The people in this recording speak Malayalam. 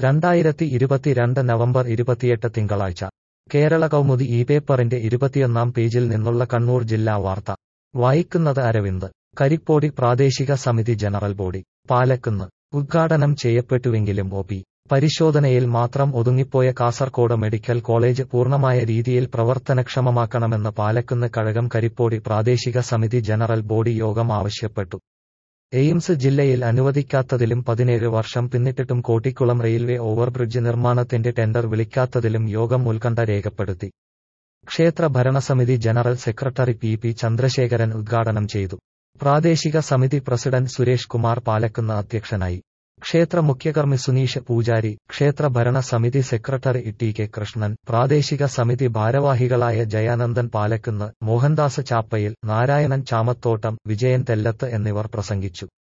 രണ്ടായിരത്തി ഇരുപത്തിരണ്ട് നവംബർ ഇരുപത്തിയെട്ട് തിങ്കളാഴ്ച കേരള കൗമുദി ഈ പേപ്പറിന്റെ ഇരുപത്തിയൊന്നാം പേജിൽ നിന്നുള്ള കണ്ണൂർ ജില്ലാ വാർത്ത വായിക്കുന്നത് അരവിന്ദ് കരിപ്പോടി പ്രാദേശിക സമിതി ജനറൽ ബോഡി പാലക്കുന്ന് ഉദ്ഘാടനം ചെയ്യപ്പെട്ടുവെങ്കിലും ഒ പി പരിശോധനയിൽ മാത്രം ഒതുങ്ങിപ്പോയ കാസർകോട് മെഡിക്കൽ കോളേജ് പൂർണ്ണമായ രീതിയിൽ പ്രവർത്തനക്ഷമമാക്കണമെന്ന് പാലക്കുന്ന് കഴകം കരിപ്പോടി പ്രാദേശിക സമിതി ജനറൽ ബോഡി യോഗം ആവശ്യപ്പെട്ടു എയിംസ് ജില്ലയിൽ അനുവദിക്കാത്തതിലും പതിനേഴ് വർഷം പിന്നിട്ടിട്ടും കോട്ടിക്കുളം റെയിൽവേ ഓവർബ്രിഡ്ജ് നിർമ്മാണത്തിന്റെ ടെൻഡർ വിളിക്കാത്തതിലും യോഗം ഉത്കണ്ഠ രേഖപ്പെടുത്തി ക്ഷേത്ര ഭരണസമിതി general secretary P P Chandrasekharan ഉദ്ഘാടനം ചെയ്തു പ്രാദേശിക സമിതി പ്രസിഡന്റ് സുരേഷ് കുമാർ പാലക്കുന്ന് അധ്യക്ഷനായി ക്ഷേത്ര മുഖ്യകർമ്മി സുനീഷ് പൂജാരി ക്ഷേത്ര ഭരണ സമിതി സെക്രട്ടറി ടി കെ കൃഷ്ണൻ പ്രാദേശിക സമിതി ഭാരവാഹികളായ ജയാനന്ദൻ പാലക്കുന്ന് മോഹൻദാസ് ചാപ്പയിൽ നാരായണൻ ചാമത്തോട്ടം വിജയൻ തെല്ലത്ത് എന്നിവർ പ്രസംഗിച്ചു